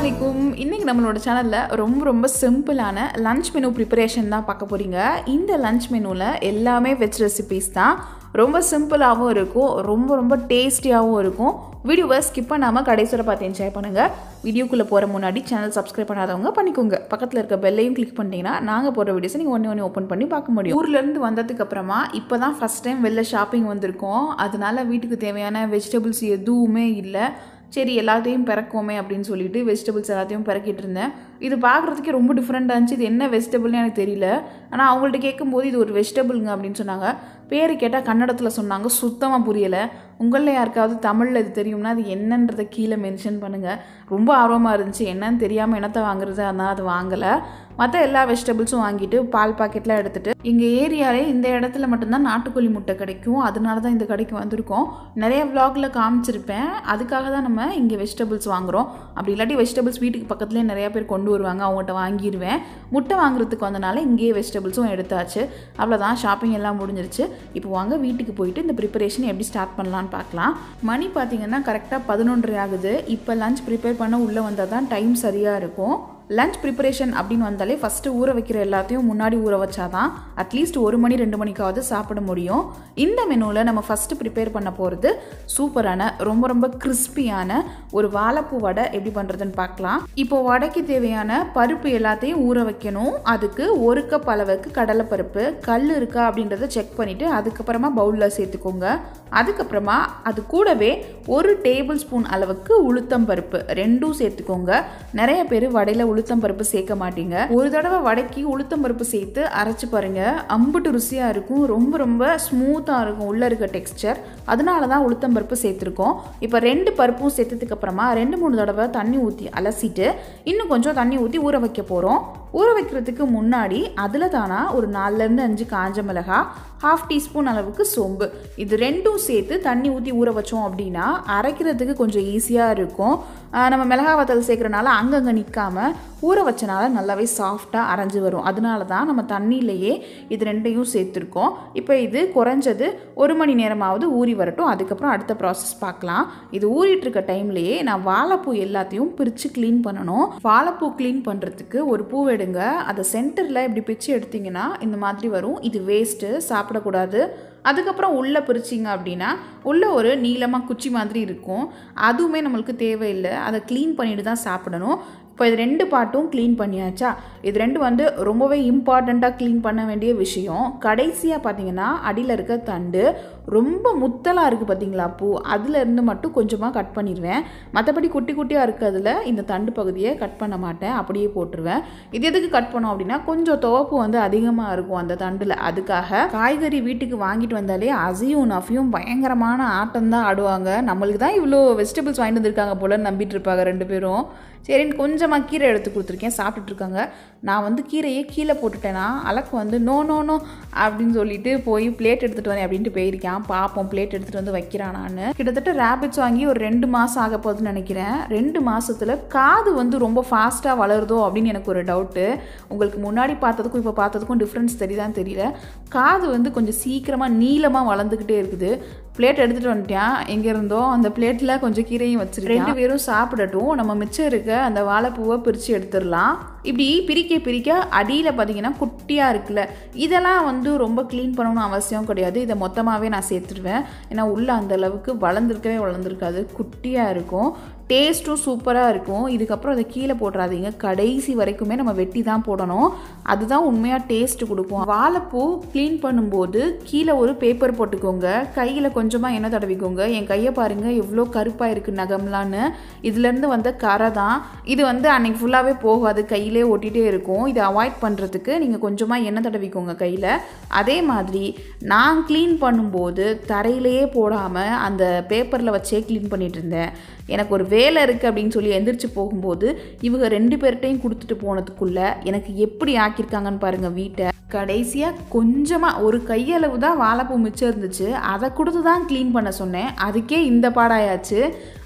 அலைக்கும் இன்றைக்கி நம்மளோட சேனலில் ரொம்ப ரொம்ப சிம்பிளான லஞ்ச் மெனு ப்ரிப்பரேஷன் தான் பார்க்க போகிறீங்க இந்த லஞ்ச் மெனுவில் எல்லாமே வெஜ் ரெசிபீஸ் தான் ரொம்ப சிம்பிளாகவும் இருக்கும் ரொம்ப ரொம்ப டேஸ்டியாகவும் இருக்கும் வீடியோவை ஸ்கிப் பண்ணாமல் கடைசியில் பார்த்து என்ஜாய் பண்ணுங்கள் வீடியோக்குள்ளே போகிற முன்னாடி சேனல் சப்ஸ்கிரைப் பண்ணாதவங்க பண்ணிக்கோங்க பக்கத்தில் இருக்க பெல்லையும் கிளிக் பண்ணிட்டீங்கன்னா நாங்கள் போடுற வீடியோஸை நீங்கள் ஒன்று ஒன்று ஓப்பன் பண்ணி பார்க்க முடியும் ஊர்லேருந்து வந்ததுக்கு அப்புறமா இப்போ தான் ஃபஸ்ட் டைம் வெளில ஷாப்பிங் வந்திருக்கோம் அதனால வீட்டுக்கு தேவையான வெஜிடபிள்ஸ் எதுவுமே இல்லை சரி எல்லாத்தையும் பிறக்குவோமே அப்படின்னு சொல்லிட்டு வெஜிடபிள்ஸ் எல்லாத்தையும் பிறக்கிட்டு இருந்தேன் இது பார்க்குறதுக்கே ரொம்ப டிஃப்ரெண்ட்டாக இருந்துச்சு இது என்ன வெஜிடபிள்னு எனக்கு தெரியல ஆனால் அவங்கள்ட்ட கேட்கும்போது இது ஒரு வெஜிடபிள்ங்க அப்படின்னு சொன்னாங்க பேர் கேட்டால் கன்னடத்தில் சொன்னாங்க சுத்தமாக புரியலை உங்களில் யாருக்காவது தமிழில் இது தெரியும்னா அது என்னன்றதை கீழே மென்ஷன் பண்ணுங்கள் ரொம்ப ஆர்வமாக இருந்துச்சு என்னன்னு தெரியாமல் என்னத்தை வாங்குறது அதனால் அது வாங்கலை மற்ற எல்லா வெஜிடபிள்ஸும் வாங்கிட்டு பால் பாக்கெட்லாம் எடுத்துகிட்டு எங்கள் ஏரியாலே இந்த இடத்துல மட்டும்தான் நாட்டுக்கோழி முட்டை கிடைக்கும் அதனால தான் இந்த கடைக்கு வந்திருக்கோம் நிறைய vlogல காமிச்சிருப்பேன் அதுக்காக தான் நம்ம இங்கே வெஜிடபிள்ஸ் வாங்குகிறோம் அப்படி இல்லாட்டி வெஜிடபிள்ஸ் வீட்டுக்கு பக்கத்துலேயே நிறைய பேர் கொண்டு வருவாங்க அவங்ககிட்ட வாங்கிடுவேன் முட்டை வாங்குறதுக்கு வந்தனால இங்கேயே வெஜிடபிள்ஸும் எடுத்தாச்சு அவ்வளோதான் ஷாப்பிங் எல்லாம் முடிஞ்சிருச்சு இப்போ வாங்க வீட்டுக்கு போயிட்டு இந்த ப்ரிப்பரேஷன் எப்படி ஸ்டார்ட் பண்ணலான்னு பார்க்கலாம் மணி பார்த்தீங்கன்னா கரெக்டாக பதினொன்றரை ஆகுது இப்போ லஞ்ச் ப்ரிப்பேர் பண்ண உள்ளே வந்தால் தான் டைம் சரியாக இருக்கும் லஞ்ச் ப்ரிப்பரேஷன் அப்படின்னு வந்தாலே ஃபஸ்ட்டு ஊற வைக்கிற எல்லாத்தையும் முன்னாடி ஊற வச்சாதான் அட்லீஸ்ட் ஒரு மணி ரெண்டு மணிக்காவது சாப்பிட முடியும் இந்த மெனுவில் நம்ம ஃபஸ்ட்டு ப்ரிப்பேர் பண்ண போகிறது சூப்பரான ரொம்ப ரொம்ப கிறிஸ்பியான ஒரு வாழைப்பூ வடை எப்படி பண்ணுறதுன்னு பார்க்கலாம் இப்போ வடைக்கு தேவையான பருப்பு எல்லாத்தையும் ஊற வைக்கணும் அதுக்கு ஒரு கப் அளவுக்கு கடலைப்பருப்பு கல் இருக்கா அப்படின்றத செக் பண்ணிவிட்டு அதுக்கப்புறமா பவுலில் சேர்த்துக்கோங்க அதுக்கப்புறமா அது கூடவே ஒரு டேபிள் ஸ்பூன் அளவுக்கு உளுத்தம் பருப்பு ரெண்டும் சேர்த்துக்கோங்க நிறைய பேர் வடையில் உளுத்தம் பருப்பு சேர்க்க மாட்டீங்க ஒரு தடவை வடைக்கு உளுத்தம் பருப்பு சேர்த்து அரைச்சு பாருங்க அம்புட்டு ருசியாக இருக்கும் ரொம்ப ரொம்ப ஸ்மூத்தாக இருக்கும் உள்ளே இருக்க டெக்ஸ்சர் அதனால தான் உளுத்தம் பருப்பு சேர்த்துருக்கோம் இப்போ ரெண்டு பருப்பும் சேர்த்ததுக்கு அப்புறமா ரெண்டு மூணு தடவை தண்ணி ஊற்றி அலசிட்டு இன்னும் கொஞ்சம் தண்ணி ஊற்றி ஊற வைக்க போகிறோம் ஊற வைக்கிறதுக்கு முன்னாடி அதில் தானா ஒரு நாலுலேருந்து அஞ்சு காஞ்ச மிளகா ஹாஃப் டீஸ்பூன் அளவுக்கு சோம்பு இது ரெண்டும் சேர்த்து தண்ணி ஊற்றி ஊற வச்சோம் அப்படின்னா அரைக்கிறதுக்கு கொஞ்சம் ஈஸியாக இருக்கும் ஆஹ் நம்ம மிளகா வத்தல் சேர்க்குறனால அங்கங்கே நிற்காம ஊற வச்சனால நல்லாவே சாஃப்டாக அரைஞ்சு வரும் அதனால தான் நம்ம தண்ணியிலையே இது ரெண்டையும் சேர்த்துருக்கோம் இப்போ இது குறைஞ்சது ஒரு மணி நேரமாவது ஊறி வரட்டும் அதுக்கப்புறம் அடுத்த ப்ராசஸ் பார்க்கலாம் இது ஊறிட்டு இருக்க டைம்லேயே நான் வாழைப்பூ எல்லாத்தையும் பிரித்து க்ளீன் பண்ணணும் வாழைப்பூ க்ளீன் பண்ணுறதுக்கு ஒரு பூ எடுங்க அதை சென்டரில் இப்படி பிச்சு எடுத்தீங்கன்னா இந்த மாதிரி வரும் இது வேஸ்ட்டு சாப்பிடக்கூடாது அதுக்கப்புறம் உள்ளே பிரிச்சிங்க அப்படின்னா உள்ளே ஒரு நீளமாக குச்சி மாதிரி இருக்கும் அதுவுமே நம்மளுக்கு தேவையில்லை அதை க்ளீன் பண்ணிட்டு தான் சாப்பிடணும் இப்போ இது ரெண்டு பார்ட்டும் க்ளீன் பண்ணியாச்சா இது ரெண்டு வந்து ரொம்பவே இம்பார்ட்டண்ட்டாக க்ளீன் பண்ண வேண்டிய விஷயம் கடைசியாக பார்த்தீங்கன்னா அடியில் இருக்க தண்டு ரொம்ப முத்தலாக இருக்குது பார்த்தீங்களா பூ அதில் இருந்து மட்டும் கொஞ்சமாக கட் பண்ணிடுவேன் மற்றபடி குட்டி குட்டியாக இருக்கிறதுல இந்த தண்டு பகுதியை கட் பண்ண மாட்டேன் அப்படியே போட்டுருவேன் இது எதுக்கு கட் பண்ணோம் அப்படின்னா கொஞ்சம் துவப்பு வந்து அதிகமாக இருக்கும் அந்த தண்டில் அதுக்காக காய்கறி வீட்டுக்கு வாங்கிட்டு வந்தாலே அசியும் நஃபியும் பயங்கரமான ஆட்டம் தான் ஆடுவாங்க நம்மளுக்கு தான் இவ்வளோ வெஜிடபிள்ஸ் வாங்கிட்டு வந்திருக்காங்க போல நம்பிட்டு இருப்பாங்க ரெண்டு பேரும் சரின்னு கொஞ்சமாக கீரை எடுத்து கொடுத்துருக்கேன் சாப்பிட்டுட்டு இருக்காங்க நான் வந்து கீரையே கீழே போட்டுட்டேன்னா அலக்கு வந்து நோ நோ நோ அப்படின்னு சொல்லிட்டு போய் பிளேட் எடுத்துகிட்டு வரேன் அப்படின்ட்டு போயிருக்கான் பார்ப்போம் பிளேட் எடுத்துகிட்டு வந்து வைக்கிறான் நான் கிட்டத்தட்ட ரேபிட்ஸ் வாங்கி ஒரு ரெண்டு மாதம் ஆக போகுதுன்னு நினைக்கிறேன் ரெண்டு மாதத்தில் காது வந்து ரொம்ப ஃபாஸ்ட்டாக வளருதோ அப்படின்னு எனக்கு ஒரு டவுட்டு உங்களுக்கு முன்னாடி பார்த்ததுக்கும் இப்போ பார்த்ததுக்கும் டிஃப்ரென்ஸ் தெரியுதான்னு தெரியல காது வந்து கொஞ்சம் சீக்கிரமாக நீளமாக வளர்ந்துக்கிட்டே இருக்குது பிளேட் எடுத்துகிட்டு வந்துட்டேன் எங்கே இருந்தோ அந்த பிளேட்டில் கொஞ்சம் கீரையும் வச்சிருக்கேன் ரெண்டு பேரும் சாப்பிடட்டும் நம்ம மிச்சம் இருக்க அந்த வாழைப்பூவை பிரித்து எடுத்துடலாம் இப்படி பிரிக்க பிரிக்க அடியில் பார்த்தீங்கன்னா குட்டியாக இருக்குல்ல இதெல்லாம் வந்து ரொம்ப க்ளீன் பண்ணணும்னு அவசியம் கிடையாது இதை மொத்தமாகவே நான் சேர்த்துருவேன் ஏன்னா உள்ளே அந்த அளவுக்கு வளர்ந்துருக்கவே வளர்ந்துருக்காது குட்டியாக இருக்கும் டேஸ்ட்டும் சூப்பராக இருக்கும் இதுக்கப்புறம் அதை கீழே போட்டுறாதீங்க கடைசி வரைக்குமே நம்ம வெட்டி தான் போடணும் அதுதான் உண்மையாக டேஸ்ட் கொடுக்கும் வாழைப்பூ க்ளீன் பண்ணும்போது கீழே ஒரு பேப்பர் போட்டுக்கோங்க கையில் கொஞ்சமாக எண்ணெய் தடவிக்கோங்க என் கையை பாருங்கள் எவ்வளோ கருப்பாக இருக்குது நகம்லான்னு இதுலேருந்து வந்த கரை தான் இது வந்து அன்னைக்கு ஃபுல்லாகவே போகாது கையிலே ஒட்டிகிட்டே இருக்கும் இதை அவாய்ட் பண்ணுறதுக்கு நீங்கள் கொஞ்சமாக எண்ணெய் தடவிக்கோங்க கையில் அதே மாதிரி நான் க்ளீன் பண்ணும்போது தரையிலேயே போடாமல் அந்த பேப்பரில் வச்சே க்ளீன் பண்ணிட்டு இருந்தேன் எனக்கு ஒரு வேலை இருக்குது அப்படின்னு சொல்லி எந்திரிச்சு போகும்போது இவங்க ரெண்டு பேர்கிட்டையும் கொடுத்துட்டு போனதுக்குள்ளே எனக்கு எப்படி ஆக்கியிருக்காங்கன்னு பாருங்கள் வீட்டை கடைசியாக கொஞ்சமாக ஒரு கையளவு தான் வாழைப்பூ மிச்சம் இருந்துச்சு அதை கொடுத்து தான் க்ளீன் பண்ண சொன்னேன் அதுக்கே இந்த பாடாயாச்சு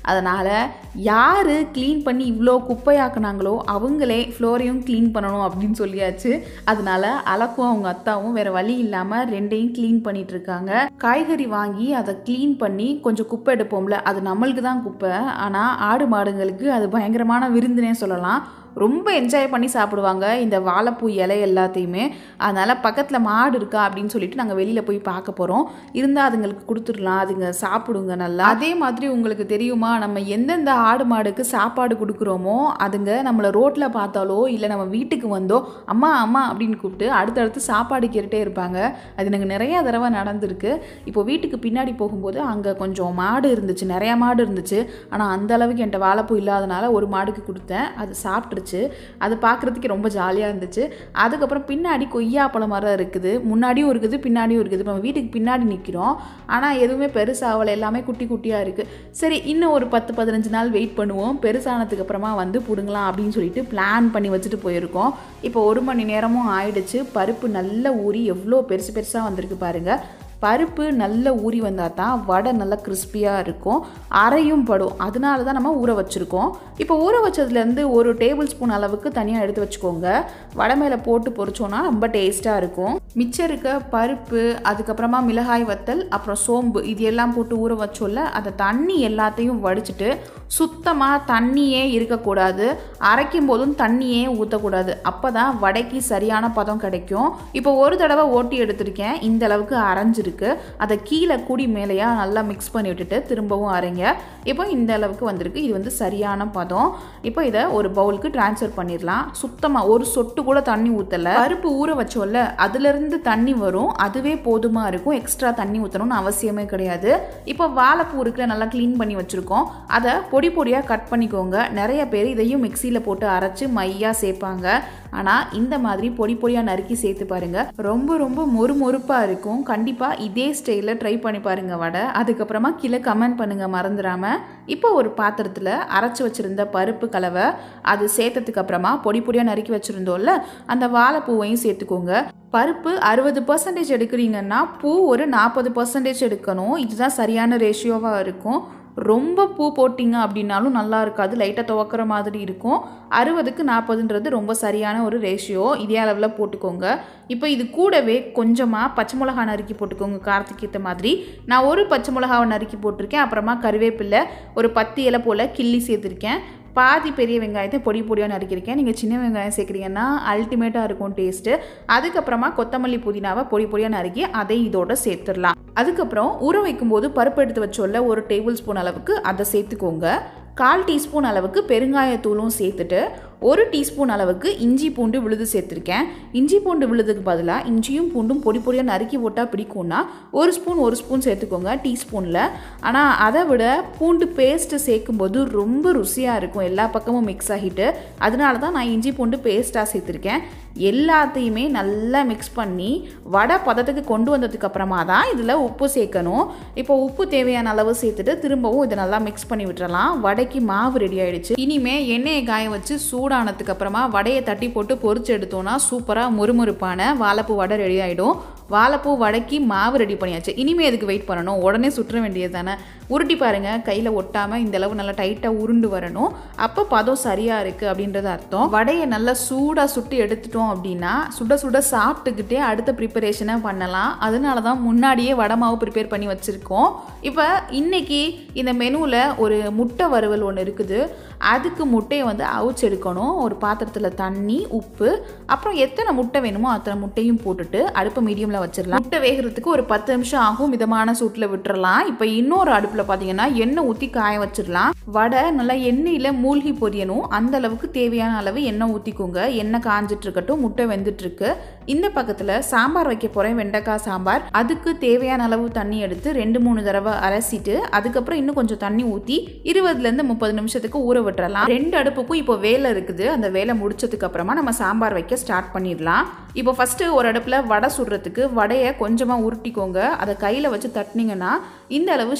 அதனால் யார் க்ளீன் பண்ணி இவ்வளோ குப்பையாக்குனாங்களோ அவங்களே ஃப்ளோரையும் க்ளீன் பண்ணணும் அப்படின்னு சொல்லியாச்சு அதனால அலக்கும் அவங்க அத்தாவும் வேறு வழி இல்லாமல் ரெண்டையும் க்ளீன் பண்ணிட்டு இருக்காங்க காய்கறி வாங்கி அதை க்ளீன் பண்ணி கொஞ்சம் குப்பை எடுப்போம்ல அது நம்மளுக்கு தான் குப்பை ஆனால் ஆடு மாடுங்களுக்கு அது பயங்கரமான விருந்துனே சொல்லலாம் ரொம்ப என்ஜாய் பண்ணி சாப்பிடுவாங்க இந்த வாழைப்பூ இலை எல்லாத்தையுமே அதனால் பக்கத்தில் மாடு இருக்கா அப்படின்னு சொல்லிட்டு நாங்கள் வெளியில் போய் பார்க்க போகிறோம் இருந்தால் அதுங்களுக்கு கொடுத்துடலாம் அதுங்க சாப்பிடுங்க நல்லா அதே மாதிரி உங்களுக்கு தெரியுமா நம்ம எந்தெந்த ஆடு மாடுக்கு சாப்பாடு கொடுக்குறோமோ அதுங்க நம்மளை ரோட்டில் பார்த்தாலோ இல்லை நம்ம வீட்டுக்கு வந்தோ அம்மா அம்மா அப்படின்னு கூப்பிட்டு அடுத்தடுத்து சாப்பாடு கேட்டுட்டே இருப்பாங்க அது எனக்கு நிறையா தடவை நடந்திருக்கு இப்போ வீட்டுக்கு பின்னாடி போகும்போது அங்கே கொஞ்சம் மாடு இருந்துச்சு நிறையா மாடு இருந்துச்சு ஆனால் அந்த அளவுக்கு என்கிட்ட வாழைப்பூ இல்லாதனால ஒரு மாடுக்கு கொடுத்தேன் அது சாப்பிட்டுருச்சு அது பார்க்குறதுக்கு ரொம்ப ஜாலியாக இருந்துச்சு அதுக்கப்புறம் பின்னாடி கொய்யாப்பழம் மரம் இருக்குது முன்னாடியும் இருக்குது பின்னாடியும் இருக்குது இப்போ நம்ம வீட்டுக்கு பின்னாடி நிற்கிறோம் ஆனால் எதுவுமே பெருசாகலை எல்லாமே குட்டி குட்டியாக இருக்குது சரி இன்னும் ஒரு பத்து பதினஞ்சு நாள் வெயிட் பண்ணுவோம் பெருசானதுக்கு அப்புறமா வந்து பிடுங்கலாம் அப்படின்னு சொல்லிட்டு பிளான் பண்ணி வச்சுட்டு போயிருக்கோம் இப்போ ஒரு மணி நேரமும் ஆயிடுச்சு பருப்பு நல்ல ஊறி எவ்வளோ பெருசு பெருசாக வந்திருக்கு பாருங்கள் பருப்பு நல்ல ஊறி வந்தால் தான் வடை நல்லா கிறிஸ்பியாக இருக்கும் அரையும் படும் அதனால தான் நம்ம ஊற வச்சுருக்கோம் இப்போ ஊற வச்சதுலேருந்து ஒரு டேபிள் ஸ்பூன் அளவுக்கு தனியாக எடுத்து வச்சுக்கோங்க வடை மேலே போட்டு பொரிச்சோன்னா ரொம்ப டேஸ்ட்டாக இருக்கும் மிச்சம் இருக்க பருப்பு அதுக்கப்புறமா மிளகாய் வத்தல் அப்புறம் சோம்பு இது எல்லாம் போட்டு ஊற வச்சோல்ல அந்த தண்ணி எல்லாத்தையும் வடிச்சிட்டு சுத்தமாக தண்ணியே இருக்கக்கூடாது அரைக்கும் போதும் தண்ணியே ஊற்றக்கூடாது அப்போ தான் வடைக்கு சரியான பதம் கிடைக்கும் இப்போ ஒரு தடவை ஓட்டி எடுத்திருக்கேன் இந்த அளவுக்கு அரைஞ்சிருக்கு அதை கீழே கூடி மேலேயா நல்லா மிக்ஸ் பண்ணி விட்டுட்டு திரும்பவும் அரைங்க இப்போ இந்த அளவுக்கு வந்திருக்கு இது வந்து சரியான பதம் இப்போ இதை ஒரு பவுலுக்கு ட்ரான்ஸ்ஃபர் பண்ணிடலாம் சுத்தமாக ஒரு சொட்டு கூட தண்ணி ஊற்றலை பருப்பு ஊற வச்சோல்ல அதுலேருந்து தண்ணி வரும் அதுவே போதுமாக இருக்கும் எக்ஸ்ட்ரா தண்ணி ஊற்றணும்னு அவசியமே கிடையாது இப்போ வாழைப்பூ இருக்குல்ல நல்லா க்ளீன் பண்ணி வச்சுருக்கோம் அதை பொடி பொடியாக கட் பண்ணிக்கோங்க நிறைய பேர் இதையும் மிக்சியில் போட்டு அரைச்சி மையாக சேர்ப்பாங்க ஆனால் இந்த மாதிரி பொடி பொடியாக நறுக்கி சேர்த்து பாருங்க ரொம்ப ரொம்ப மொறு மொறுப்பாக இருக்கும் கண்டிப்பாக இதே ஸ்டைலில் ட்ரை பண்ணி பாருங்க வடை அதுக்கப்புறமா கீழே கமெண்ட் பண்ணுங்க மறந்துடாம இப்போ ஒரு பாத்திரத்தில் அரைச்சி வச்சிருந்த பருப்பு கலவை அது சேர்த்ததுக்கு அப்புறமா பொடி பொடியாக நறுக்கி வச்சுருந்தோம்ல அந்த வாழைப்பூவையும் சேர்த்துக்கோங்க பருப்பு அறுபது பர்சன்டேஜ் எடுக்கிறீங்கன்னா பூ ஒரு நாற்பது பர்சன்டேஜ் எடுக்கணும் இதுதான் சரியான ரேஷியோவாக இருக்கும் ரொம்ப பூ போட்டிங்க அப்படின்னாலும் நல்லா இருக்காது லைட்டாக துவக்கிற மாதிரி இருக்கும் அறுபதுக்கு நாற்பதுன்றது ரொம்ப சரியான ஒரு ரேஷியோ இதே அளவில் போட்டுக்கோங்க இப்போ இது கூடவே கொஞ்சமாக பச்சை மிளகா நறுக்கி போட்டுக்கோங்க காரத்துக்கு ஏற்ற மாதிரி நான் ஒரு பச்சை மிளகாவை நறுக்கி போட்டிருக்கேன் அப்புறமா கருவேப்பிலை ஒரு பத்து இலை போல் கிள்ளி சேர்த்துருக்கேன் பாதி பெரிய வெங்காயத்தை பொடி பொடியாக நறுக்கியிருக்கேன் நீங்கள் சின்ன வெங்காயம் சேர்க்குறீங்கன்னா அல்டிமேட்டாக இருக்கும் டேஸ்ட்டு அதுக்கப்புறமா கொத்தமல்லி புதினாவை பொடி பொடியாக நறுக்கி அதை இதோட சேர்த்துடலாம் அதுக்கப்புறம் ஊற வைக்கும்போது பருப்பு எடுத்து வச்சோல்ல ஒரு டேபிள் ஸ்பூன் அளவுக்கு அதை சேர்த்துக்கோங்க கால் டீஸ்பூன் அளவுக்கு பெருங்காயத்தூளும் சேர்த்துட்டு ஒரு டீஸ்பூன் அளவுக்கு இஞ்சி பூண்டு விழுது சேர்த்துருக்கேன் இஞ்சி பூண்டு விழுதுக்கு பதிலாக இஞ்சியும் பூண்டும் பொடி பொடியாக நறுக்கி போட்டால் பிடிக்கும்னா ஒரு ஸ்பூன் ஒரு ஸ்பூன் சேர்த்துக்கோங்க டீஸ்பூனில் ஆனால் அதை விட பூண்டு பேஸ்ட்டு சேர்க்கும்போது ரொம்ப ருசியாக இருக்கும் எல்லா பக்கமும் மிக்ஸ் ஆகிட்டு அதனால தான் நான் இஞ்சி பூண்டு பேஸ்ட்டாக சேர்த்துருக்கேன் எல்லாத்தையுமே நல்லா மிக்ஸ் பண்ணி வடை பதத்துக்கு கொண்டு வந்ததுக்கு அப்புறமா தான் இதில் உப்பு சேர்க்கணும் இப்போ உப்பு தேவையான அளவு சேர்த்துட்டு திரும்பவும் இதை நல்லா மிக்ஸ் பண்ணி விட்டுறலாம் வடைக்கு மாவு ரெடி ஆயிடுச்சு இனிமே எண்ணெயை காய வச்சு சூடானதுக்கு அப்புறமா வடையை தட்டி போட்டு பொரிச்சு எடுத்தோம்னா சூப்பராக முறுமுறுப்பான வாழைப்பூ வடை ரெடி ஆகிடும் வாழைப்பூ வடைக்கு மாவு ரெடி பண்ணியாச்சு இனிமேல் எதுக்கு வெயிட் பண்ணணும் உடனே சுற்ற வேண்டியது தானே உருட்டி பாருங்கள் கையில் ஒட்டாமல் இந்த அளவு நல்லா டைட்டாக உருண்டு வரணும் அப்போ பதம் சரியாக இருக்குது அப்படின்றது அர்த்தம் வடையை நல்லா சூடாக சுட்டு எடுத்துட்டோம் அப்படின்னா சுட சுட சாப்பிட்டுக்கிட்டே அடுத்த ப்ரிப்பரேஷனை பண்ணலாம் அதனால தான் முன்னாடியே வடை மாவு ப்ரிப்பேர் பண்ணி வச்சுருக்கோம் இப்போ இன்னைக்கு இந்த மெனுவில் ஒரு முட்டை வறுவல் ஒன்று இருக்குது அதுக்கு முட்டையை வந்து அவிச்சு எடுக்கணும் ஒரு பாத்திரத்தில் தண்ணி உப்பு அப்புறம் எத்தனை முட்டை வேணுமோ அத்தனை முட்டையும் போட்டுட்டு அடுப்பை மீடியமில் வச்சிடலாம் முட்டை வேகிறதுக்கு ஒரு பத்து நிமிஷம் ஆகும் மிதமான சூட்டில் விட்டுறலாம் இப்போ இன்னொரு அடுப்பில் பார்த்தீங்கன்னா எண்ணெய் ஊற்றி காய வச்சிடலாம் வடை நல்லா எண்ணெயில் மூழ்கி பொரியணும் அந்த அளவுக்கு தேவையான அளவு எண்ணெய் ஊற்றிக்கோங்க எண்ணெய் காஞ்சிட்டு இருக்கட்டும் முட்டை வெந்துட்டு இருக்கு இந்த பக்கத்தில் சாம்பார் வைக்க போகிறேன் வெண்டைக்காய் சாம்பார் அதுக்கு தேவையான அளவு தண்ணி எடுத்து ரெண்டு மூணு தடவை அலசிட்டு அதுக்கப்புறம் இன்னும் கொஞ்சம் தண்ணி ஊற்றி இருபதுலேருந்து முப்பது நிமிஷத்துக்கு ஊற விட்டுறலாம் ரெண்டு அடுப்புக்கும் இப்போ வேலை இருக்குது அந்த வேலை முடிச்சதுக்கு அப்புறமா நம்ம சாம்பார் வைக்க ஸ்டார்ட் பண்ணிடலாம் இப்போ ஃபஸ்ட்டு ஒரு அடுப்பில் வடை சுடுறதுக்கு வடையை கொஞ்சமாக உருட்டிக்கோங்க அதை கையில் வச்சு தட்டினீங்கன்னா இந்த அளவு ஷேப் கிடைக்கும்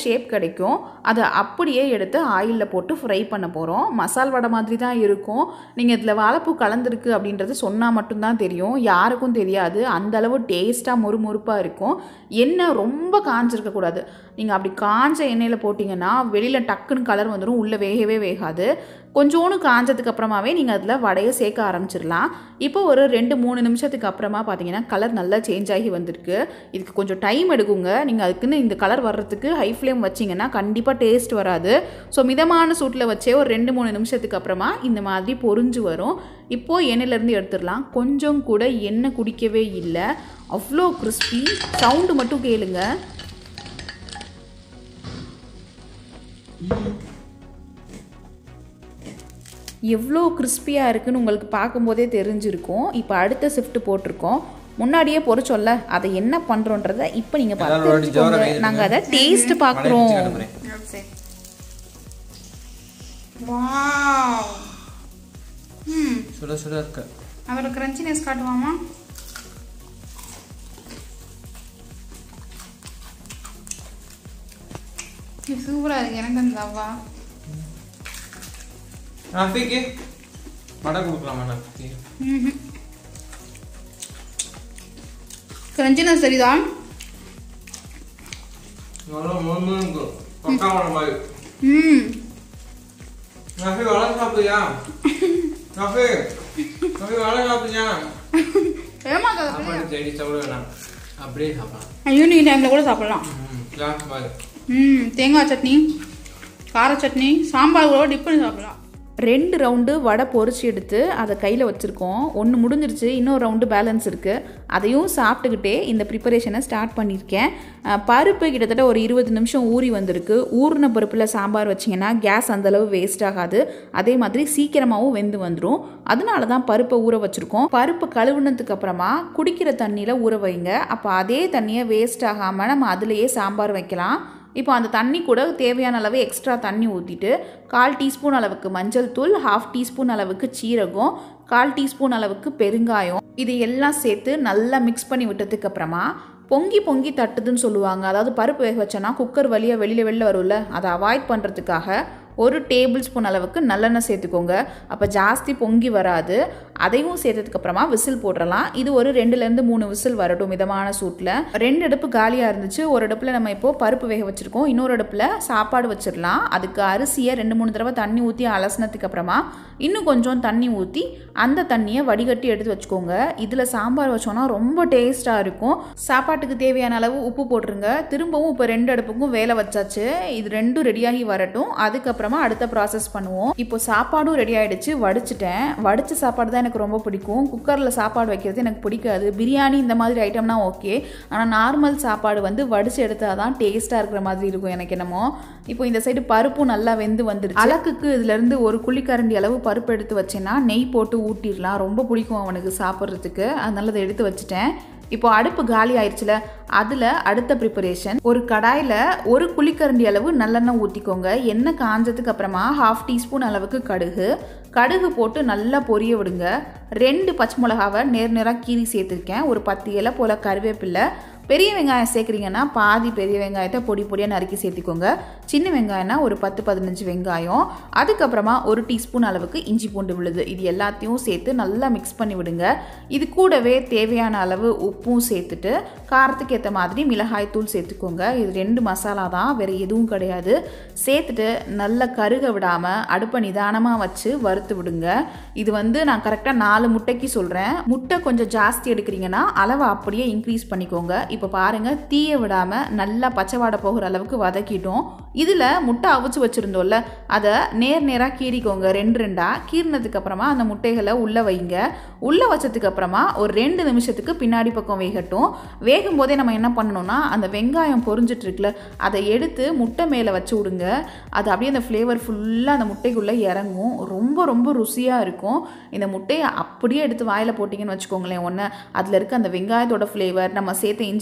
கிடைக்கும் அதை அப்படியே எடுத்து ஆயிலில் போட்டு ஃப்ரை பண்ண போகிறோம் மசால் வடை மாதிரி தான் இருக்கும் நீங்கள் இதில் வாழைப்பூ கலந்துருக்கு அப்படின்றது சொன்னால் மட்டும்தான் தெரியும் யாருக்கும் தெரியாது அந்த அளவு டேஸ்ட்டாக மொறுமொறுப்பாக இருக்கும் எண்ணெய் ரொம்ப காஞ்சிருக்கக்கூடாது நீங்கள் அப்படி காஞ்ச எண்ணெயில் போட்டிங்கன்னா வெளியில் டக்குன்னு கலர் வந்துடும் உள்ளே வேகவே வேகாது கொஞ்சோண்டு காஞ்சதுக்கு அப்புறமாவே நீங்கள் அதில் வடையை சேர்க்க ஆரம்பிச்சிடலாம் இப்போ ஒரு ரெண்டு மூணு நிமிஷத்துக்கு அப்புறமா பார்த்தீங்கன்னா கலர் நல்லா சேஞ்ச் ஆகி வந்திருக்கு இதுக்கு கொஞ்சம் டைம் எடுக்குங்க நீங்கள் அதுக்குன்னு இந்த கலர் வர்றதுக்கு ஹை ஃப்ளேம் வச்சிங்கன்னா கண்டிப்பாக டேஸ்ட் வராது ஸோ மிதமான சூட்டில் வச்சே ஒரு ரெண்டு மூணு நிமிஷத்துக்கு அப்புறமா இந்த மாதிரி பொரிஞ்சு வரும் இப்போது எண்ணெயிலேருந்து எடுத்துடலாம் கொஞ்சம் கூட எண்ணெய் குடிக்கவே இல்லை அவ்வளோ கிறிஸ்பி சவுண்டு மட்டும் கேளுங்க எவ்வளோ கிறிஸ்பியாக இருக்குன்னு உங்களுக்கு பார்க்கும்போதே தெரிஞ்சிருக்கும் இப்போ அடுத்த ஷிஃப்ட் போட்டிருக்கோம் முன்னாடியே பொறிச்சொல்ல அதை என்ன பண்ணுறோன்றத இப்போ நீங்கள் பார்த்து எல்லாரும் ஒரு ஜோரம் தெரிஞ்சுக்கோங்க வைங்க. நாங்கள் அதை டேஸ்ட் பார்க்குறோம் வாவ் ம் சுட சுட இருக்கு அதோட கிரன்ச்சினஸ் காட்டுவாமா இது சூப்பராக இருக்கு எனக்கு அந்த அவ்வா ரஃபிக்கு வடை கொடுக்கலாமா ரஃபிக்கு கிரன்ச்சினஸ் தெரியுதா நல்லா மூணு இருக்கு பக்கா வடை மாதிரி ம் ரஃபி வடை சாப்பிடுறியா ரஃபி ரஃபி வடை சாப்பிடுறியா ஏமாக்காத சாப்பாடு தேடி சாப்பிட வேணாம் அப்படியே சாப்பிடலாம் ஈவினிங் டைமில் கூட சாப்பிடலாம் ம் கிளாஸ் மாதிரி ம் தேங்காய் சட்னி கார சட்னி சாம்பார் கூட டிப் பண்ணி சாப்பிடலாம் ரெண்டு ரவுண்டு வடை பொரிச்சு எடுத்து அதை கையில் வச்சுருக்கோம் ஒன்று முடிஞ்சிருச்சு இன்னொரு ரவுண்டு பேலன்ஸ் இருக்குது அதையும் சாப்பிட்டுக்கிட்டே இந்த ப்ரிப்பரேஷனை ஸ்டார்ட் பண்ணியிருக்கேன் அஹ், பருப்பு கிட்டத்தட்ட ஒரு இருபது நிமிஷம் ஊறி வந்திருக்கு ஊறின பருப்பில் சாம்பார் வச்சிங்கன்னா கேஸ் அந்தளவு வேஸ்ட் ஆகாது அதே மாதிரி சீக்கிரமாகவும் வெந்து வந்துடும் அதனால தான் பருப்பை ஊற வச்சுருக்கோம் பருப்பு கழுவுனதுக்கு அப்புறமா குடிக்கிற தண்ணியில் ஊற வைங்க அப்போ அதே தண்ணியை வேஸ்ட் ஆகாமல் நம்ம அதுலேயே சாம்பார் வைக்கலாம் இப்போ அந்த தண்ணி கூட தேவையான அளவு எக்ஸ்ட்ரா தண்ணி ஊற்றிட்டு கால் டீஸ்பூன் அளவுக்கு மஞ்சள் தூள் ஹாஃப் டீஸ்பூன் அளவுக்கு சீரகம் கால் டீஸ்பூன் அளவுக்கு பெருங்காயம் இது எல்லாம் சேர்த்து நல்லா மிக்ஸ் பண்ணி விட்டதுக்கு அப்புறமா பொங்கி பொங்கி தட்டுதுன்னு சொல்லுவாங்க அதாவது பருப்பு வேக வச்சோன்னா குக்கர் வழியாக வெளியில் வெளில வரும்ல அதை அவாய்ட் பண்ணுறதுக்காக ஒரு டேபிள் ஸ்பூன் அளவுக்கு நல்லெண்ணெய் சேர்த்துக்கோங்க அப்போ ஜாஸ்தி பொங்கி வராது அதையும் சேர்த்ததுக்கு அப்புறமா விசில் போட்டுடலாம் இது ஒரு ரெண்டுலேருந்து மூணு விசில் வரட்டும் மிதமான சூட்டில் ரெண்டு அடுப்பு காலியாக இருந்துச்சு ஒரு அடுப்பில் நம்ம இப்போது பருப்பு வேக வச்சுருக்கோம் இன்னொரு அடுப்பில் சாப்பாடு வச்சிடலாம் அதுக்கு அரிசியை ரெண்டு மூணு தடவை தண்ணி ஊற்றி அலசினதுக்கு அப்புறமா இன்னும் கொஞ்சம் தண்ணி ஊற்றி அந்த தண்ணியை வடிகட்டி எடுத்து வச்சுக்கோங்க இதில் சாம்பார் வச்சோன்னா ரொம்ப டேஸ்ட்டாக இருக்கும் சாப்பாட்டுக்கு தேவையான அளவு உப்பு போட்டுருங்க திரும்பவும் இப்போ ரெண்டு அடுப்புக்கும் வேலை வச்சாச்சு இது ரெண்டும் ரெடியாகி வரட்டும் அதுக்கப்புறமா அடுத்த ப்ராசஸ் பண்ணுவோம் இப்போ சாப்பாடும் ரெடி ஆயிடுச்சு வடிச்சிட்டேன் வடிச்ச சாப்பாடு தான் எனக்கு ரொம்ப பிடிக்கும் குக்கரில் சாப்பாடு வைக்கிறது எனக்கு பிடிக்காது பிரியாணி இந்த மாதிரி ஐட்டம்னா ஓகே ஆனால் நார்மல் சாப்பாடு வந்து வடிச்சு எடுத்தால் தான் டேஸ்ட்டாக இருக்கிற மாதிரி இருக்கும் எனக்கு என்னமோ இப்போ இந்த சைடு பருப்பும் நல்லா வெந்து வந்துடுச்சு அலக்குக்கு இதுலேருந்து ஒரு குழிக்கரண்டி அளவு பருப்பு எடுத்து வச்சேன்னா நெய் போட்டு ஊட்டிடலாம் ரொம்ப பிடிக்கும் அவனுக்கு சாப்பிட்றதுக்கு அதனால அதை எடுத்து வச்சுட்டேன் இப்போ அடுப்பு காலி ஆயிடுச்சுல அதில் அடுத்த ப்ரிப்பரேஷன் ஒரு கடாயில் ஒரு குழிக்கரண்டி அளவு நல்லெண்ணெய் ஊற்றிக்கோங்க எண்ணெய் காஞ்சதுக்கு அப்புறமா ஹாஃப் டீஸ்பூன் அளவுக்கு கடுகு கடுகு போட்டு நல்லா பொரிய விடுங்க ரெண்டு பச்சை மிளகாவை நேர் நேராக கீறி சேர்த்துருக்கேன் ஒரு பத்து இலை போல் கருவேப்பில்லை பெரிய வெங்காயம் சேர்க்குறீங்கன்னா பாதி பெரிய வெங்காயத்தை பொடி பொடியாக நறுக்கி சேர்த்துக்கோங்க சின்ன வெங்காயம்னா ஒரு பத்து பதினஞ்சு வெங்காயம் அதுக்கப்புறமா ஒரு டீஸ்பூன் அளவுக்கு இஞ்சி பூண்டு விழுது இது எல்லாத்தையும் சேர்த்து நல்லா மிக்ஸ் பண்ணி விடுங்க இது கூடவே தேவையான அளவு உப்பும் சேர்த்துட்டு காரத்துக்கு ஏற்ற மாதிரி மிளகாய் தூள் சேர்த்துக்கோங்க இது ரெண்டு மசாலா தான் வேறு எதுவும் கிடையாது சேர்த்துட்டு நல்லா கருக விடாமல் அடுப்பை நிதானமாக வச்சு வறுத்து விடுங்க இது வந்து நான் கரெக்டாக நாலு முட்டைக்கு சொல்கிறேன் முட்டை கொஞ்சம் ஜாஸ்தி எடுக்கிறீங்கன்னா அளவை அப்படியே இன்க்ரீஸ் பண்ணிக்கோங்க இப்போ பாருங்கள் தீய விடாமல் நல்லா பச்சை வாடை போகிற அளவுக்கு வதக்கிட்டோம் இதில் முட்டை அவிச்சு வச்சுருந்தோம்ல அதை நேர் நேராக கீறிக்கோங்க ரெண்டு ரெண்டாக கீறினதுக்கு அப்புறமா அந்த முட்டைகளை உள்ளே வைங்க உள்ளே வச்சதுக்கு அப்புறமா ஒரு ரெண்டு நிமிஷத்துக்கு பின்னாடி பக்கம் வேகட்டும் வேகும் போதே நம்ம என்ன பண்ணணும்னா அந்த வெங்காயம் பொரிஞ்சிட்டு இருக்குல்ல அதை எடுத்து முட்டை மேலே வச்சு விடுங்க அது அப்படியே அந்த ஃப்ளேவர் ஃபுல்லாக அந்த முட்டைக்குள்ளே இறங்கும் ரொம்ப ரொம்ப ருசியாக இருக்கும் இந்த முட்டையை அப்படியே எடுத்து வாயில் போட்டிங்கன்னு வச்சுக்கோங்களேன் ஒன்று அதில் இருக்க அந்த வெங்காயத்தோட ஃப்ளேவர் நம்ம சேர்த்த இஞ்சி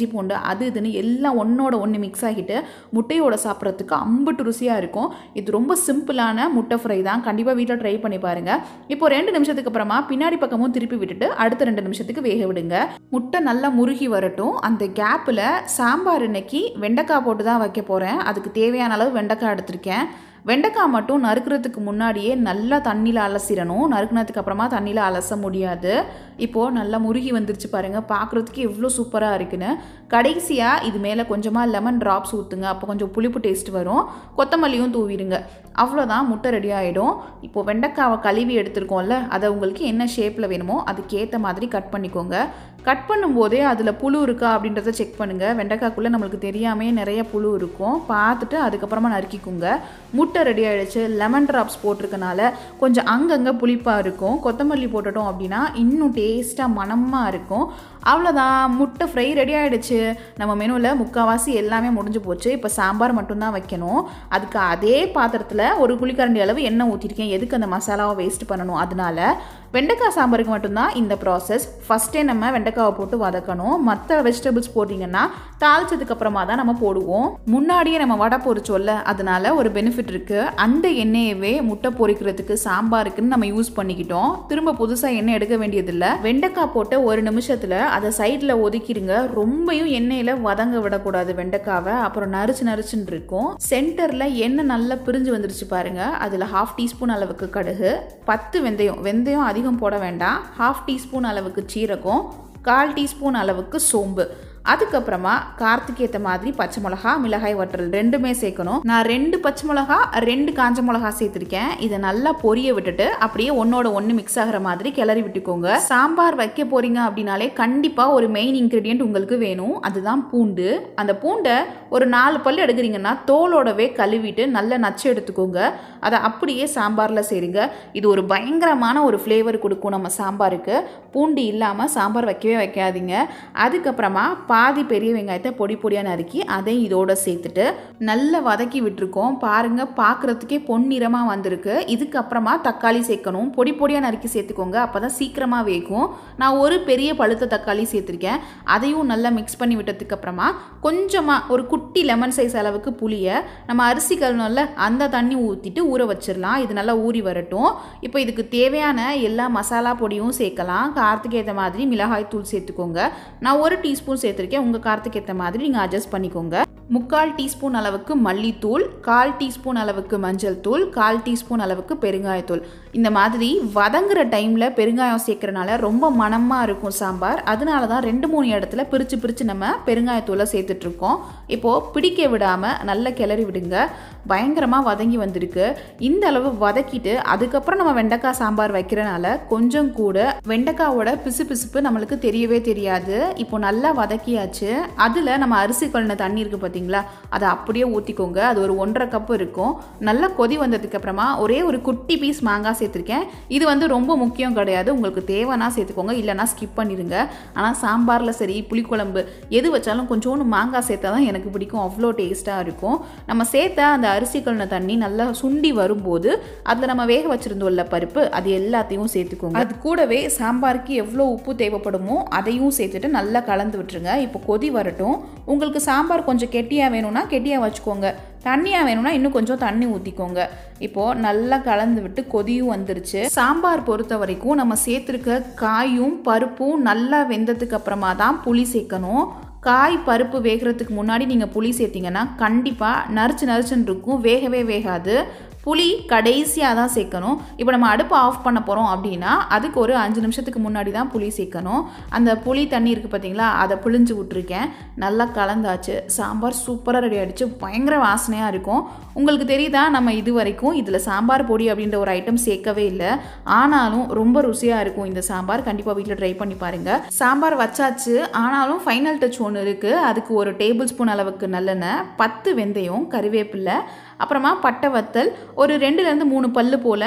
இஞ்சி பூண்டு அது இதுன்னு எல்லாம் ஒன்றோட ஒன்று மிக்ஸ் ஆகிட்டு முட்டையோட சாப்பிட்றதுக்கு அம்புட்டு ருசியாக இருக்கும் இது ரொம்ப சிம்பிளான முட்டை ஃப்ரை தான் கண்டிப்பாக வீட்டில் ட்ரை பண்ணி பாருங்கள் இப்போ ரெண்டு நிமிஷத்துக்கு அப்புறமா பின்னாடி பக்கமும் திருப்பி விட்டுட்டு அடுத்த ரெண்டு நிமிஷத்துக்கு வேக விடுங்க முட்டை நல்லா முருகி வரட்டும் அந்த கேப்பில் சாம்பார் இன்னைக்கு வெண்டைக்காய் போட்டு தான் வைக்க போகிறேன் அதுக்கு தேவையான அளவு வெண்டைக்காய் எடுத்திருக்கேன் வெண்டைக்காய் மட்டும் நறுக்கிறதுக்கு முன்னாடியே நல்லா தண்ணியில் அலசிடணும் நறுக்குனதுக்கு அப்புறமா தண்ணியில் அலச முடியாது இப்போது நல்லா முருகி வந்துருச்சு பாருங்கள் பார்க்குறதுக்கு எவ்வளோ சூப்பராக இருக்குன்னு கடைசியாக இது மேலே கொஞ்சமாக லெமன் ட்ராப்ஸ் ஊற்றுங்க அப்போ கொஞ்சம் புளிப்பு டேஸ்ட் வரும் கொத்தமல்லியும் தூவிடுங்க அவ்வளோதான் முட்டை ரெடி ஆகிடும் இப்போது வெண்டைக்காவை கழுவி எடுத்துருக்கோம்ல அதை உங்களுக்கு என்ன ஷேப்பில் வேணுமோ அதுக்கேற்ற மாதிரி கட் பண்ணிக்கோங்க கட் பண்ணும்போதே அதில் புழு இருக்கா அப்படின்றத செக் பண்ணுங்கள் வெண்டைக்காய்க்குள்ளே நம்மளுக்கு தெரியாமே நிறைய புழு இருக்கும் பார்த்துட்டு அதுக்கப்புறமா நறுக்கிக்கோங்க முட்டை ரெடி ஆகிடுச்சு லெமன் ட்ராப்ஸ் போட்டிருக்கனால கொஞ்சம் அங்கங்கே புளிப்பாக இருக்கும் கொத்தமல்லி போட்டுட்டோம் அப்படின்னா இன்னும் டேஸ்ட்டாக மணமாக இருக்கும் அவ்வளோதான் முட்டை ஃப்ரை ரெடி ஆகிடுச்சு நம்ம மெனுவில் முக்கால்வாசி எல்லாமே முடிஞ்சு போச்சு இப்போ சாம்பார் மட்டும்தான் வைக்கணும் அதுக்கு அதே பாத்திரத்தில் ஒரு குழிக்கரண்டி அளவு எண்ணெய் ஊற்றிருக்கேன் எதுக்கு அந்த மசாலாவை வேஸ்ட் பண்ணணும் அதனால வெண்டைக்காய் சாம்பாருக்கு மட்டும்தான் இந்த ப்ராசஸ் ஃபஸ்ட்டே நம்ம வெண்டைக்காவை போட்டு வதக்கணும் மற்ற வெஜிடபிள்ஸ் போட்டிங்கன்னா தாளிச்சதுக்கு அப்புறமா தான் நம்ம போடுவோம் முன்னாடியே நம்ம வடை பொரிச்சோல்ல அதனால ஒரு பெனிஃபிட் இருக்குது அந்த எண்ணெயவே முட்டை பொரிக்கிறதுக்கு சாம்பாருக்குன்னு நம்ம யூஸ் பண்ணிக்கிட்டோம் திரும்ப புதுசாக எண்ணெய் எடுக்க வேண்டியதில்லை வெண்டைக்காய் போட்டு ஒரு நிமிஷத்தில் அதை சைடில் ஒதுக்கிடுங்க ரொம்பவும் எண்ணெயில் வதங்க விடக்கூடாது வெண்டைக்காவை அப்புறம் நரிச்சு நரிச்சுன்னு இருக்கும் சென்டரில் எண்ணெய் நல்லா பிரிஞ்சு வந்துருச்சு பாருங்க அதில் ஹாஃப் டீஸ்பூன் அளவுக்கு கடுகு பத்து வெந்தயம் வெந்தயம் அதிகம் போட வேண்டாம் ஹாஃப் டீஸ்பூன் அளவுக்கு சீரகம் கால் டீஸ்பூன் அளவுக்கு சோம்பு அதுக்கப்புறமா காரத்துக்கு ஏற்ற மாதிரி பச்சை மிளகா மிளகாய் வற்றல் ரெண்டுமே சேர்க்கணும் நான் ரெண்டு பச்சை மிளகா ரெண்டு காஞ்ச மிளகா சேர்த்துருக்கேன் இதை நல்லா பொரிய விட்டுட்டு அப்படியே ஒன்னோட ஒன்று மிக்ஸ் ஆகிற மாதிரி கிளறி விட்டுக்கோங்க சாம்பார் வைக்க போறீங்க அப்படின்னாலே கண்டிப்பாக ஒரு மெயின் இன்க்ரீடியன்ட் உங்களுக்கு வேணும் அதுதான் பூண்டு அந்த பூண்டை ஒரு நாலு பல் எடுக்கிறீங்கன்னா தோலோடவே கழுவிட்டு நல்லா நச்சு எடுத்துக்கோங்க அதை அப்படியே சாம்பாரில் சேருங்க இது ஒரு பயங்கரமான ஒரு ஃப்ளேவர் கொடுக்கும் நம்ம சாம்பாருக்கு பூண்டு இல்லாமல் சாம்பார் வைக்கவே வைக்காதீங்க அதுக்கப்புறமா பாதி பெரிய வெங்காயத்தை பொடி பொடியாக நறுக்கி அதை இதோட சேர்த்துட்டு நல்லா வதக்கி விட்டுருக்கோம் பாருங்க பார்க்குறதுக்கே பொன்னிறமாக வந்திருக்கு இதுக்கப்புறமா தக்காளி சேர்க்கணும் பொடி பொடியாக நறுக்கி சேர்த்துக்கோங்க அப்போ தான் சீக்கிரமாக வேகும் நான் ஒரு பெரிய பழுத்த தக்காளி சேர்த்துருக்கேன் அதையும் நல்லா மிக்ஸ் பண்ணி விட்டதுக்கு அப்புறமா கொஞ்சமாக ஒரு குட்டி லெமன் சைஸ் அளவுக்கு புளியை நம்ம அரிசி கழுவுனோம்ல அந்த தண்ணி ஊற்றிட்டு ஊற வச்சிடலாம் இது நல்லா ஊறி வரட்டும் இப்போ இதுக்கு தேவையான எல்லா மசாலா பொடியும் சேர்க்கலாம் காரத்துக்கு ஏற்ற மாதிரி மிளகாய் தூள் சேர்த்துக்கோங்க நான் ஒரு டீஸ்பூன் சேர்த்துருக்கேன் உங்கள் காரத்துக்கு ஏற்ற மாதிரி நீங்கள் அட்ஜஸ்ட் பண்ணிக்கோங்க முக்கால் டீஸ்பூன் அளவுக்கு மல்லித்தூள் கால் டீஸ்பூன் அளவுக்கு மஞ்சள் தூள் கால் டீஸ்பூன் அளவுக்கு பெருங்காயத்தூள் இந்த மாதிரி வதங்குற டைமில் பெருங்காயம் சேர்க்கறனால ரொம்ப மணமாக இருக்கும் சாம்பார் அதனால தான் ரெண்டு மூணு இடத்துல பிரித்து பிரித்து நம்ம பெருங்காயத்தூளை சேர்த்துட்ருக்கோம் இப்போது பிடிக்க விடாமல் நல்லா கிளறி விடுங்க பயங்கரமாக வதங்கி வந்திருக்கு இந்த அளவு வதக்கிட்டு அதுக்கப்புறம் நம்ம வெண்டைக்காய் சாம்பார் வைக்கிறனால கொஞ்சம் கூட வெண்டைக்காவோட பிசு பிசுப்பு நம்மளுக்கு தெரியவே தெரியாது இப்போ நல்லா வதக்கியாச்சு அதில் நம்ம அரிசி கழுன தண்ணி இருக்குது பார்த்தீங்களா அதை அப்படியே ஊற்றிக்கோங்க அது ஒரு ஒன்றரை கப்பு இருக்கும் நல்லா கொதி வந்ததுக்கு அப்புறமா ஒரே ஒரு குட்டி பீஸ் மாங்காய் சேர்த்துருக்கேன் இது வந்து ரொம்ப முக்கியம் கிடையாது உங்களுக்கு தேவைன்னா சேர்த்துக்கோங்க இல்லைன்னா ஸ்கிப் பண்ணிடுங்க ஆனால் சாம்பாரில் சரி புளிக்குழம்பு எது வச்சாலும் கொஞ்சோண்டு மாங்காய் சேர்த்தா தான் எனக்கு பிடிக்கும் அவ்வளோ டேஸ்ட்டாக இருக்கும் நம்ம சேர்த்த அந்த அரிசி கழுன தண்ணி நல்லா சுண்டி வரும்போது அதில் நம்ம வேக வச்சுருந்தோம்ல பருப்பு அது எல்லாத்தையும் சேர்த்துக்கோங்க அது கூடவே சாம்பாருக்கு எவ்வளோ உப்பு தேவைப்படுமோ அதையும் சேர்த்துட்டு நல்லா கலந்து விட்டுருங்க இப்போ கொதி வரட்டும் உங்களுக்கு சாம்பார் கொஞ்சம் கெட்டியாக வேணும்னா கெட்டியாக வச்சுக்கோங்க தண்ணியாக வேணும்னா இன்னும் கொஞ்சம் தண்ணி ஊற்றிக்கோங்க இப்போது நல்லா கலந்து விட்டு கொதியும் வந்துருச்சு சாம்பார் பொறுத்த வரைக்கும் நம்ம சேர்த்துருக்க காயும் பருப்பும் நல்லா வெந்ததுக்கு அப்புறமா தான் புளி சேர்க்கணும் காய் பருப்பு வேகிறதுக்கு முன்னாடி நீங்கள் புளி சேர்த்திங்கன்னா கண்டிப்பாக நரிச்சு நரிச்சுன்னு இருக்கும் வேகவே வேகாது புளி கடைசியாக தான் சேர்க்கணும் இப்போ நம்ம அடுப்பை ஆஃப் பண்ண போகிறோம் அப்படின்னா அதுக்கு ஒரு அஞ்சு நிமிஷத்துக்கு முன்னாடி தான் புளி சேர்க்கணும் அந்த புளி தண்ணி இருக்குது பார்த்தீங்களா அதை பிழிஞ்சு விட்ருக்கேன் நல்லா கலந்தாச்சு சாம்பார் சூப்பராக ரெடி ஆகிடுச்சு பயங்கர வாசனையாக இருக்கும் உங்களுக்கு தெரியுதா நம்ம இது வரைக்கும் இதில் சாம்பார் பொடி அப்படின்ற ஒரு ஐட்டம் சேர்க்கவே இல்லை ஆனாலும் ரொம்ப ருசியாக இருக்கும் இந்த சாம்பார் கண்டிப்பாக வீட்டில் ட்ரை பண்ணி பாருங்கள் சாம்பார் வச்சாச்சு ஆனாலும் ஃபைனல் டச் ஒன்று இருக்குது அதுக்கு ஒரு டேபிள் ஸ்பூன் அளவுக்கு நல்லெண்ணெய் பத்து வெந்தயம் கறிவேப்பிலை அப்புறமா பட்டை வத்தல் ஒரு ரெண்டுலேருந்து மூணு பல்லு போல்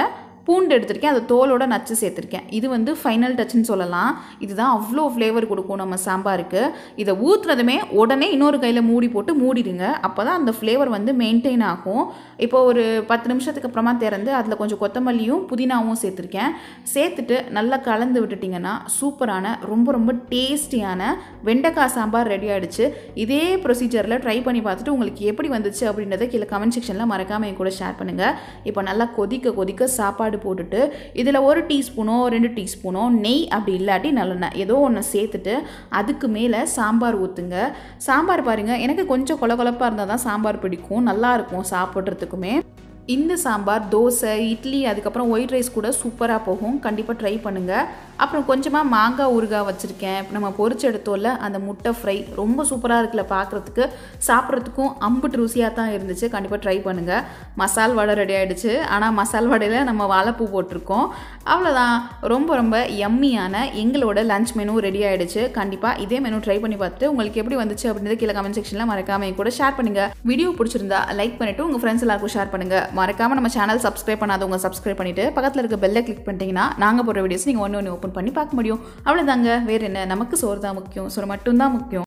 பூண்டு எடுத்திருக்கேன் அதை தோலோட நச்சு சேர்த்துருக்கேன் இது வந்து ஃபைனல் டச்னு சொல்லலாம் இதுதான் அவ்வளோ ஃப்ளேவர் கொடுக்கும் நம்ம சாம்பாருக்கு இதை ஊற்றுனதுமே உடனே இன்னொரு கையில் மூடி போட்டு மூடிடுங்க அப்போ தான் அந்த ஃப்ளேவர் வந்து மெயின்டைன் ஆகும் இப்போ ஒரு பத்து நிமிஷத்துக்கு அப்புறமா திறந்து அதில் கொஞ்சம் கொத்தமல்லியும் புதினாவும் சேர்த்துருக்கேன் சேர்த்துட்டு நல்லா கலந்து விட்டுட்டிங்கன்னா சூப்பரான ரொம்ப ரொம்ப டேஸ்டியான வெண்டைக்காய் சாம்பார் ரெடி ஆகிடுச்சு இதே ப்ரொசீஜரில் ட்ரை பண்ணி பார்த்துட்டு உங்களுக்கு எப்படி வந்துச்சு அப்படின்றத கீழே கமெண்ட் செக்ஷனில் மறக்காமல் என் கூட ஷேர் பண்ணுங்கள் இப்போ நல்லா கொதிக்க கொதிக்க சாப்பாடு போட்டுட்டு இதில் ஒரு டீஸ்பூனோ ரெண்டு டீஸ்பூனோ நெய் அப்படி இல்லாட்டி நல்லெண்ணெய் ஏதோ ஒன்று சேர்த்துட்டு அதுக்கு மேலே சாம்பார் ஊற்றுங்க சாம்பார் பாருங்கள் எனக்கு கொஞ்சம் கொல கொலப்பாக இருந்தால் தான் சாம்பார் பிடிக்கும் நல்லா இருக்கும் சாப்பிட்றதுக்குமே இந்த சாம்பார் தோசை இட்லி அதுக்கப்புறம் ஒயிட் ரைஸ் கூட சூப்பராக போகும் கண்டிப்பாக ட்ரை பண்ணுங்கள் அப்புறம் கொஞ்சமாக மாங்காய் ஊறுகாய் வச்சுருக்கேன் நம்ம பொரிச்சு எடுத்தோம்ல அந்த முட்டை ஃப்ரை ரொம்ப சூப்பராக இருக்குல்ல பார்க்குறதுக்கு சாப்பிட்றதுக்கும் அம்புட்டு ருசியாக தான் இருந்துச்சு கண்டிப்பாக ட்ரை பண்ணுங்கள் மசால் வடை ரெடி ஆகிடுச்சு ஆனால் மசால் வடையில் நம்ம வாழைப்பூ போட்டிருக்கோம் அவ்வளோதான் ரொம்ப ரொம்ப யம்மியான எங்களோட லஞ்ச் மெனு ரெடி ஆகிடுச்சு கண்டிப்பாக இதே மெனு ட்ரை பண்ணி பார்த்துட்டு உங்களுக்கு எப்படி வந்துச்சு அப்படின்றத கீழே கமெண்ட் செக்ஷனில் மறக்காம என் கூட ஷேர் பண்ணுங்கள் வீடியோ பிடிச்சிருந்தா லைக் பண்ணிவிட்டு உங்கள் ஃப்ரெண்ட்ஸ் எல்லாருக்கும் ஷேர் பண்ணுங்கள் மறக்காமல் நம்ம சேனல் சப்ஸ்கிரைப் பண்ணாதவங்க சப்ஸ்கிரைப் பண்ணிவிட்டு பக்கத்தில் இருக்க பெல்லை கிளிக் பண்ணிட்டீங்கன்னா நாங்கள் போடுற வீடியோஸ் நீங்கள் ஒன்று ஒன்று ஓப்பன் பண்ணி பார்க்க முடியும் அவ்வளோதாங்க வேறு என்ன நமக்கு சோறு தான் முக்கியம் சோறு மட்டும்தான் முக்கியம்